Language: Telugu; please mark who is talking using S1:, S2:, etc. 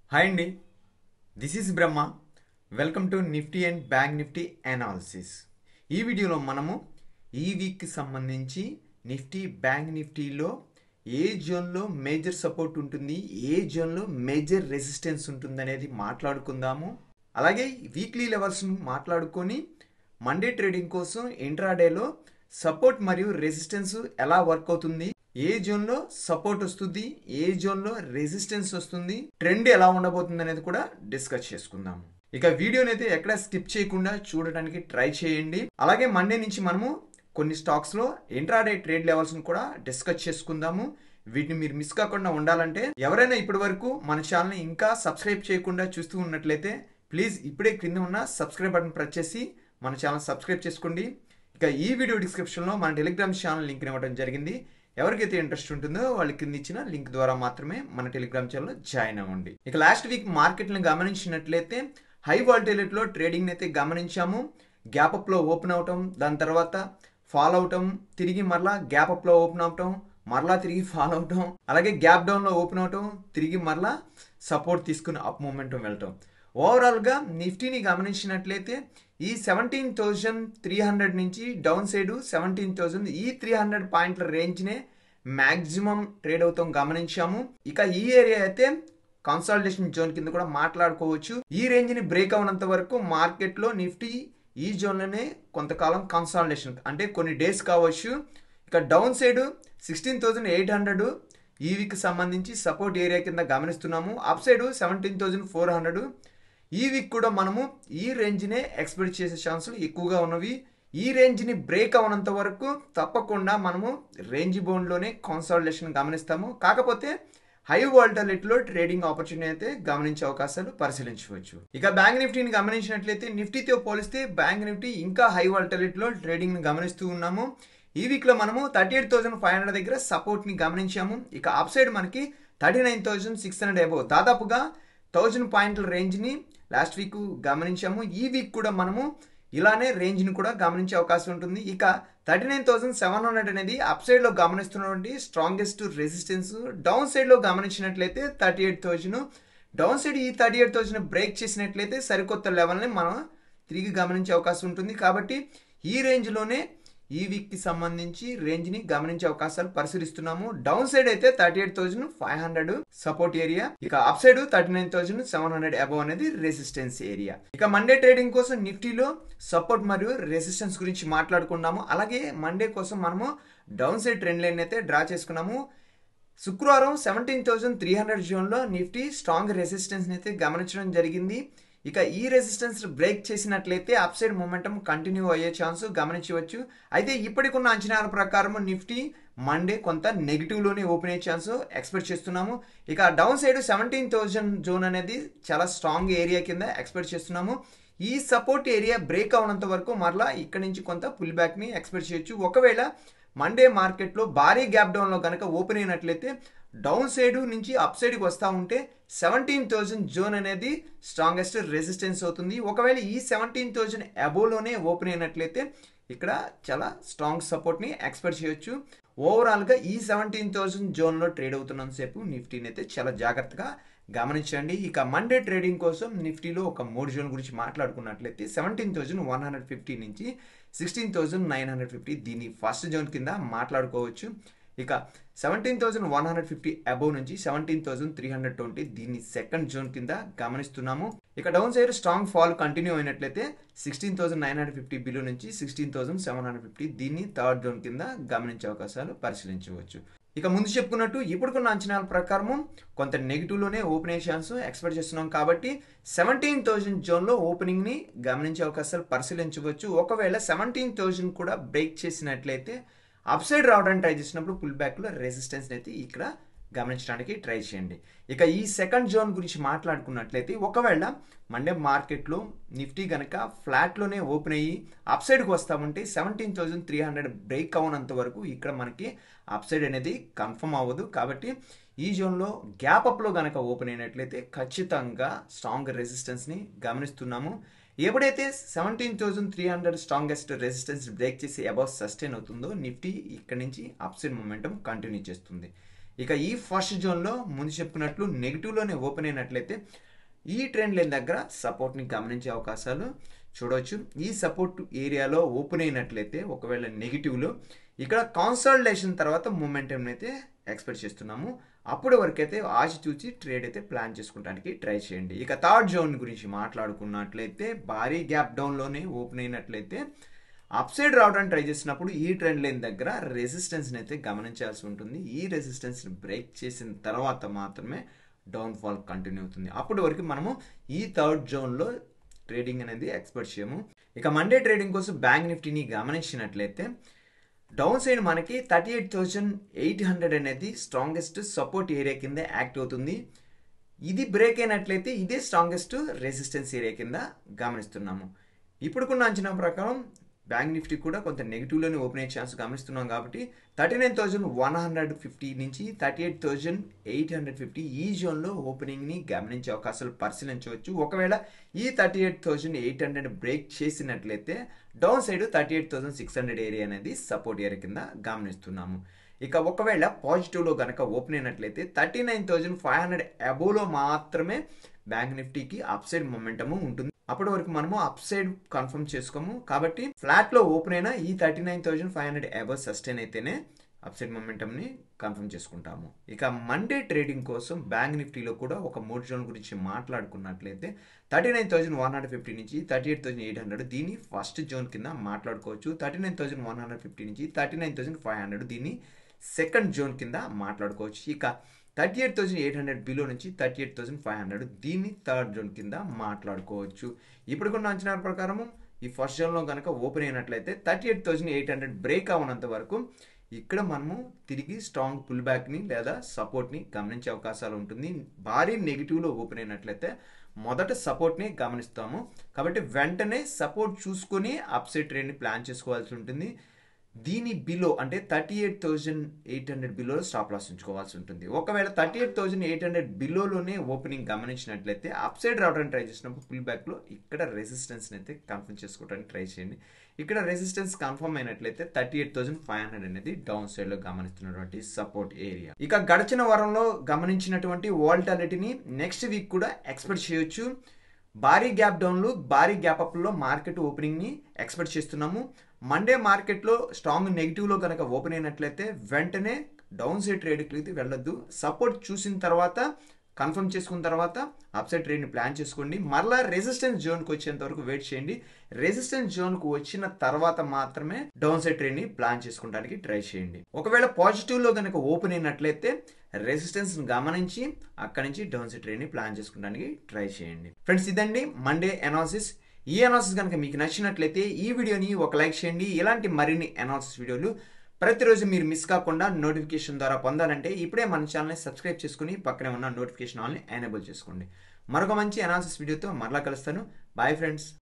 S1: హాయ్ అండి this is Brahma welcome to Nifty and bank Nifty analysis ఈ వీడియోలో మనము ఈ వీక్కి సంబంధించి నిఫ్టీ బ్యాంక్ నిఫ్టీలో ఏ జోన్లో మేజర్ సపోర్ట్ ఉంటుంది ఏ జోన్లో మేజర్ రెసిస్టెన్స్ ఉంటుంది అనేది మాట్లాడుకుందాము అలాగే వీక్లీ లెవెల్స్ మాట్లాడుకొని మండే ట్రేడింగ్ కోసం ఇంట్రాడేలో సపోర్ట్ మరియు రెసిస్టెన్స్ ఎలా వర్క్ అవుతుంది ఏ జోన్ లో సపోర్ట్ వస్తుంది ఏ జోన్ లో రెసిస్టెన్స్ వస్తుంది ట్రెండ్ ఎలా ఉండబోతుంది అనేది కూడా డిస్కస్ చేసుకుందాం ఇక వీడియోని అయితే ఎక్కడ స్కిప్ చేయకుండా చూడడానికి ట్రై చేయండి అలాగే మండే నుంచి మనము కొన్ని స్టాక్స్ లో ఇంట్రాడే ట్రేడ్ లెవెల్స్ కూడా డిస్కస్ చేసుకుందాము వీటిని మీరు మిస్ కాకుండా ఉండాలంటే ఎవరైనా ఇప్పటి వరకు మన ఛానల్ ఇంకా సబ్స్క్రైబ్ చేయకుండా చూస్తూ ఉన్నట్లయితే ప్లీజ్ ఇప్పుడే క్రింద ఉన్న సబ్స్క్రైబ్ బటన్ ప్రెస్ చేసి మన ఛానల్ సబ్స్క్రైబ్ చేసుకోండి ఇక ఈ వీడియో డిస్క్రిప్షన్లో మన టెలిగ్రామ్ ఛానల్ లింక్ ఇవ్వడం జరిగింది ఎవరికైతే ఇంట్రెస్ట్ ఉంటుందో వాళ్ళ కింద ఇచ్చిన లింక్ ద్వారా మాత్రమే మన టెలిగ్రామ్ ఛానల్లో జాయిన్ అవ్వండి ఇక లాస్ట్ వీక్ మార్కెట్ని గమనించినట్లయితే హై వాల్టేలిటీలో ట్రేడింగ్ అయితే గమనించాము గ్యాప్ అప్లో ఓపెన్ అవటం దాని తర్వాత ఫాల్ అవటం తిరిగి మరలా గ్యాప్ అప్లో ఓపెన్ అవటం మరలా తిరిగి ఫాల్ అవటం అలాగే గ్యాప్ డౌన్లో ఓపెన్ అవటం తిరిగి మరలా సపోర్ట్ తీసుకుని అప్ మూమెంటం వెళ్ళటం ఓవరాల్గా నిఫ్టీని గమనించినట్లయితే ఈ సెవెంటీన్ థౌజండ్ త్రీ హండ్రెడ్ నుంచి డౌన్ సైడ్ సెవెంటీన్ థౌజండ్ ఈ త్రీ హండ్రెడ్ పాయింట్ల రేంజ్నే మ్యాక్సిమం ట్రేడ్ అవుతాం గమనించాము ఇక ఈ ఏరియా అయితే కన్సాలిడేషన్ జోన్ కింద కూడా మాట్లాడుకోవచ్చు ఈ రేంజ్ ని బ్రేక్ అవనంత వరకు మార్కెట్ లో నిఫ్టీ ఈ జోన్ లోనే కొంతకాలం కన్సాలిడేషన్ అంటే కొన్ని డేస్ కావచ్చు ఇక down side sixteen thousand eight hundred ఈ వీక్ సంబంధించి సపోర్ట్ ఏరియా కింద గమనిస్తున్నాము up side seventeen thousand four hundred ఈ వీక్ కూడా మనము ఈ రేంజ్నే ఎక్స్పెక్ట్ చేసే ఛాన్సులు ఎక్కువగా ఉన్నవి ఈ రేంజ్ని బ్రేక్ అవనంత వరకు తప్పకుండా మనము రేంజ్ బౌండ్లోనే కాన్సాలిడేషన్ గమనిస్తాము కాకపోతే హై వాల్టాలిటీలో ట్రేడింగ్ ఆపర్చునిటీ అయితే గమనించే అవకాశాలు పరిశీలించవచ్చు ఇక బ్యాంక్ నిఫ్టీని గమనించినట్లయితే నిఫ్టీతో పోలిస్తే బ్యాంక్ నిఫ్టీ ఇంకా హై వాల్టాలిటీలో ట్రేడింగ్ ని గమనిస్తూ ఉన్నాము ఈ వీక్ లో మనము thirty eight thousand five hundred దగ్గర సపోర్ట్ ని గమనించాము ఇక అప్ సైడ్ మనకి thirty nine thousand six hundred above దాదాపుగా థౌజండ్ పాయింట్ల రేంజ్ ని లాస్ట్ వీక్ గమనించాము ఈ వీక్ కూడా మనము ఇలానే రేంజ్ ని కూడా గమనించే అవకాశం ఉంటుంది ఇక thirty nine thousand seven hundred అనేది అప్ సైడ్ లో గమనిస్తున్నటువంటి స్ట్రాంగెస్ట్ రెసిస్టెన్స్ డౌన్ సైడ్ లో గమనించినట్లయితే thirty eight thousand down side ఈ థర్టీ ఎయిట్ థౌసండ్ బ్రేక్ చేసినట్లయితే సరికొత్త లెవెల్ని మనం తిరిగి గమనించే అవకాశం ఉంటుంది కాబట్టి ఈ రేంజ్లోనే ఈ వీక్ కి సంబంధించి రేంజ్ ని గమనించే అవకాశాలు పరిశీలిస్తున్నాము డౌన్ సైడ్ అయితే thirty eight thousand five hundred support area ఇక up side thirty nine thousand seven hundred above అనేది రెసిస్టెన్స్ ఏరియా ఇక మండే ట్రేడింగ్ కోసం నిఫ్టీలో సపోర్ట్ మరియు రెసిస్టెన్స్ గురించి మాట్లాడుకున్నాము అలాగే మండే కోసం మనము డౌన్ సైడ్ ట్రెండ్ లైన్ అయితే డ్రా చేసుకున్నాము శుక్రవారం సెవెంటీన్ థౌసండ్ త్రీ హండ్రెడ్ జోన్లో నిఫ్టీ స్ట్రాంగ్ రెసిస్టెన్స్ అయితే గమనించడం జరిగింది ఇక ఈ రెసిస్టెన్స్ బ్రేక్ చేసినట్లయితే అప్ సైడ్ మూమెంటం కంటిన్యూ అయ్యే ఛాన్స్ గమనించవచ్చు అయితే ఇప్పటికున్న అంచనాల ప్రకారం నిఫ్టీ మండే కొంత నెగిటివ్లోనే ఓపెన్ అయ్యే ఛాన్స్ ఎక్స్పెక్ట్ చేస్తున్నాము ఇక down side seventeen thousand zone అనేది చాలా స్ట్రాంగ్ ఏరియా కింద ఎక్స్పెక్ట్ చేస్తున్నాము ఈ సపోర్ట్ ఏరియా బ్రేక్ అవనంత వరకు మరలా ఇక్కడ నుంచి కొంత పుల్ బ్యాక్ని ఎక్స్పెక్ట్ చేయొచ్చు ఒకవేళ మండే మార్కెట్లో భారీ గ్యాప్ డౌన్లో కనుక ఓపెన్ అయినట్లయితే డౌన్ సైడ్ నుంచి అప్ సైడ్కి వస్తూ ఉంటే సెవెంటీన్ థౌజండ్ జోన్ అనేది స్ట్రాంగెస్ట్ రెసిస్టెన్స్ అవుతుంది ఒకవేళ ఈ సెవెంటీన్ థౌజండ్ అబోవ్లోనే ఓపెన్ అయినట్లయితే ఇక్కడ చాలా స్ట్రాంగ్ సపోర్ట్ని ఎక్స్పెక్ట్ చేయొచ్చు ఓవరాల్గా ఈ సెవెంటీన్ థౌజండ్ జోన్లో ట్రేడ్ అవుతున్నంత సేపు నిఫ్టీని అయితే చాలా జాగ్రత్తగా గమనించండి ఇక మండే ట్రేడింగ్ కోసం నిఫ్టీలో ఒక మూడు జోన్ గురించి మాట్లాడుకున్నట్లయితే seventeen thousand one hundred fifty నుంచి sixteen thousand nine hundred fifty దీన్ని ఫస్ట్ జోన్ కింద మాట్లాడుకోవచ్చు ఇక seventeen thousand one hundred fifty above నుంచి seventeen thousand three hundred twenty దీన్ని సెకండ్ జోన్ కింద గమనిస్తున్నాము ఇక down side strong fall continue అయినట్లయితే sixteen thousand nine hundred fifty below నుంచి sixteen thousand seven hundred fifty దీన్ని థర్డ్ జోన్ కింద గమనించే అవకాశాలు పరిశీలించవచ్చు ఇక ముందు చెప్పుకున్నట్టు ఇప్పుడుకున్న అంచనాల ప్రకారం కొంత నెగిటివ్లోనే ఓపెన్ అయ్యే ఛాన్స్ ఎక్స్పెక్ట్ చేస్తున్నాం కాబట్టి సెవెంటీన్ థౌజండ్ జోన్లో ఓపెనింగ్ని గమనించే అవకాశాలు పరిశీలించవచ్చు ఒకవేళ సెవెంటీన్ థౌజండ్ కూడా బ్రేక్ చేసినట్లయితే అప్ సైడ్ రావడానికి ట్రై చేసినప్పుడు పుల్ బ్యాక్లో రెసిస్టెన్స్ అయితే ఇక్కడ గమనించడానికి ట్రై చేయండి ఇక ఈ సెకండ్ జోన్ గురించి మాట్లాడుకున్నట్లయితే ఒకవేళ మండే మార్కెట్లో నిఫ్టీ కనుక ఫ్లాట్లోనే ఓపెన్ అయ్యి అప్ సైడ్కి వస్తామంటే seventeen thousand three hundred break అవనంత వరకు ఇక్కడ మనకి అప్ సైడ్ అనేది కన్ఫర్మ్ అవ్వదు కాబట్టి ఈ జోన్లో గ్యాప్ అప్లో కనుక ఓపెన్ అయినట్లయితే ఖచ్చితంగా స్ట్రాంగ్ రెసిస్టెన్స్ని గమనిస్తున్నాము ఎప్పుడైతే seventeen thousand three hundred strongest resistance break చేసి అబౌవ్ సస్టైన్ అవుతుందో నిఫ్టీ ఇక్కడ నుంచి అప్సైడ్ మూమెంటం కంటిన్యూ చేస్తుంది ఇక ఈ ఫస్ట్ జోన్లో ముందు చెప్పుకున్నట్లు నెగిటివ్లోనే ఓపెన్ అయినట్లయితే ఈ ట్రెండ్ లైన్ దగ్గర సపోర్ట్ని గమనించే అవకాశాలు చూడవచ్చు ఈ సపోర్ట్ ఏరియాలో ఓపెన్ అయినట్లయితే ఒకవేళ నెగిటివ్లో ఇక్కడ కాన్సల్టేషన్ తర్వాత మూమెంటం అయితే ఎక్స్పెక్ట్ చేస్తున్నాము అప్పటి వరకు అయితే ఆశ చూసి ట్రేడ్ అయితే ప్లాన్ చేసుకోవడానికి ట్రై చేయండి ఇక థర్డ్ జోన్ గురించి మాట్లాడుకున్నట్లయితే భారీ గ్యాప్ డౌన్లోనే ఓపెన్ అయినట్లయితే అప్ సైడ్ రావడానికి ట్రై చేసినప్పుడు ఈ ట్రెండ్ లైన్ దగ్గర రెసిస్టెన్స్ని అయితే గమనించాల్సి ఉంటుంది ఈ రెసిస్టెన్స్ని బ్రేక్ చేసిన తర్వాత మాత్రమే డౌన్ ఫాల్ కంటిన్యూ అవుతుంది అప్పటి వరకు మనము ఈ థర్డ్ జోన్లో ట్రేడింగ్ అనేది ఎక్స్పెక్ట్ చేయము ఇక మండే ట్రేడింగ్ కోసం బ్యాంక్ నిఫ్టీని గమనించినట్లయితే డౌన్ సైడ్ మనకి thirty eight thousand eight hundred అనేది స్ట్రాంగెస్ట్ సపోర్ట్ ఏరియా కింద యాక్ట్ అవుతుంది ఇది బ్రేక్ అయినట్లయితే ఇదే స్ట్రాంగెస్ట్ రెసిస్టెన్స్ ఏరియా కింద గమనిస్తున్నాము ఇప్పుడుకున్న అంచనా ప్రకారం బ్యాంక్ నిఫ్టీ కూడా కొంత నెగిటివ్లోనే ఓపెన్ అయ్యే ఛాన్స్ గమనిస్తున్నాం కాబట్టి thirty nine thousand one hundred fifty నుంచి thirty eight thousand eight hundred fifty ఈ జోన్లో ఓపెనింగ్ని గమనించే అవకాశాలు పరిశీలించవచ్చు ఒకవేళ ఈ thirty eight thousand eight hundred break చేసినట్లయితే down side thirty eight thousand six hundred area అనేది సపోర్ట్ ఏరియా కింద గమనిస్తున్నాము ఇక ఒకవేళ పాజిటివ్లో కనుక ఓపెన్ అయినట్లయితే thirty nine thousand five hundred అబోవ్లో మాత్రమే బ్యాంక్ నిఫ్టీకి అప్ సైడ్ మొమెంటము ఉంటుంది అప్పటి వరకు మనము అప్ సైడ్ కన్ఫర్మ్ చేసుకోము కాబట్టి ఫ్లాట్లో ఓపెన్ అయినా ఈ thirty nine thousand five hundred above sustain అయితేనే అప్ సైడ్ మొమెంటమ్ని కన్ఫర్మ్ చేసుకుంటాము ఇక మండే ట్రేడింగ్ కోసం బ్యాంక్ నిఫ్టీలో కూడా ఒక మూడు జోన్ గురించి మాట్లాడుకున్నట్లయితే thirty nine thousand one hundred fifty నుంచి thirty eight thousand eight hundred దీన్ని ఫస్ట్ జోన్ కింద మాట్లాడుకోవచ్చు thirty nine thousand one hundred fifty నుంచి thirty nine thousand five hundred దీన్ని సెకండ్ జోన్ కింద మాట్లాడుకోవచ్చు ఇక thirty eight thousand eight hundred below నుంచి thirty eight thousand five hundred దీన్ని థర్డ్ జోన్ కింద మాట్లాడుకోవచ్చు ఇప్పుడు కొన్ని అంచనాల ప్రకారము ఈ ఫస్ట్ జోన్లో కనుక ఓపెన్ అయినట్లయితే thirty eight thousand eight hundred break అవునంత వరకు ఇక్కడ మనము తిరిగి స్ట్రాంగ్ పుల్ బ్యాక్ని లేదా సపోర్ట్ని గమనించే అవకాశాలు ఉంటుంది భారీ నెగిటివ్లో ఓపెన్ అయినట్లయితే మొదట సపోర్ట్ని గమనిస్తాము కాబట్టి వెంటనే సపోర్ట్ చూసుకొని అప్సైడ్ ట్రేడ్ని ప్లాన్ చేసుకోవాల్సి ఉంటుంది దీని బిలో అంటే thirty eight thousand eight hundred below stop loss ఉంచుకోవాల్సి ఉంటుంది ఒకవేళ thirty eight thousand eight hundred బిలోలోనే ఓపెనింగ్ గమనించినట్లయితే అప్ సైడ్ రావడానికి ట్రై చేసినప్పుడు పుల్ బ్యాక్లో ఇక్కడ రెసిస్టెన్స్ని అయితే కన్ఫర్మ్ చేసుకోవడానికి ట్రై చేయండి ఇక్కడ రెసిస్టెన్స్ కన్ఫర్మ్ అయినట్లయితే thirty eight thousand five hundred అనేది డౌన్ సైడ్ లో గమనిస్తున్నటువంటి సపోర్ట్ ఏరియా ఇక గడిచిన వారంలో గమనించినటువంటి వాల్టాలిటీని నెక్స్ట్ వీక్ కూడా ఎక్స్పెక్ట్ చేయొచ్చు భారీ గ్యాప్ డౌన్లు భారీ గ్యాప్ అప్లో మార్కెట్ ఓపెనింగ్ని ఎక్స్పెక్ట్ చేస్తున్నాము మండే మార్కెట్లో స్ట్రాంగ్ నెగిటివ్లో కనుక ఓపెన్ అయినట్లయితే వెంటనే డౌన్ సైడ్ ట్రేడ్కి అయితే వెళ్ళొద్దు సపోర్ట్ చూసిన తర్వాత కన్ఫర్మ్ చేసుకున్న తర్వాత అప్సైడ్ ట్రేడ్ని ప్లాన్ చేసుకోండి మరలా రెసిస్టెన్స్ జోన్కి వచ్చేంత వరకు వెయిట్ చేయండి రెసిస్టెన్స్ జోన్కు వచ్చిన తర్వాత మాత్రమే డౌన్ సైడ్ ట్రేడ్ని ప్లాన్ చేసుకోవడానికి ట్రై చేయండి ఒకవేళ పాజిటివ్లో కనుక ఓపెన్ అయినట్లయితే రెసిస్టెన్స్ గమనించి అక్కడి నుంచి డౌన్ సైడ్ ట్రేడ్ని ప్లాన్ చేసుకోవడానికి ట్రై చేయండి ఫ్రెండ్స్ ఇదండి మండే అనాలిసిస్ ఈ అనాలిసిస్ కనుక మీకు నచ్చినట్లయితే ఈ వీడియోని ఒక లైక్ చేయండి ఇలాంటి మరిన్ని అనాలిసిస్ వీడియోలు ప్రతిరోజు మీరు మిస్ కాకుండా నోటిఫికేషన్ ద్వారా పొందాలంటే ఇప్పుడే మన ఛానల్ని సబ్స్క్రైబ్ చేసుకుని పక్కనే ఉన్న నోటిఫికేషన్ ఆల్ని ఎనేబుల్ చేసుకోండి మరొక మంచి అనాలిసిస్ వీడియోతో మరలా కలుస్తాను బాయ్ ఫ్రెండ్స్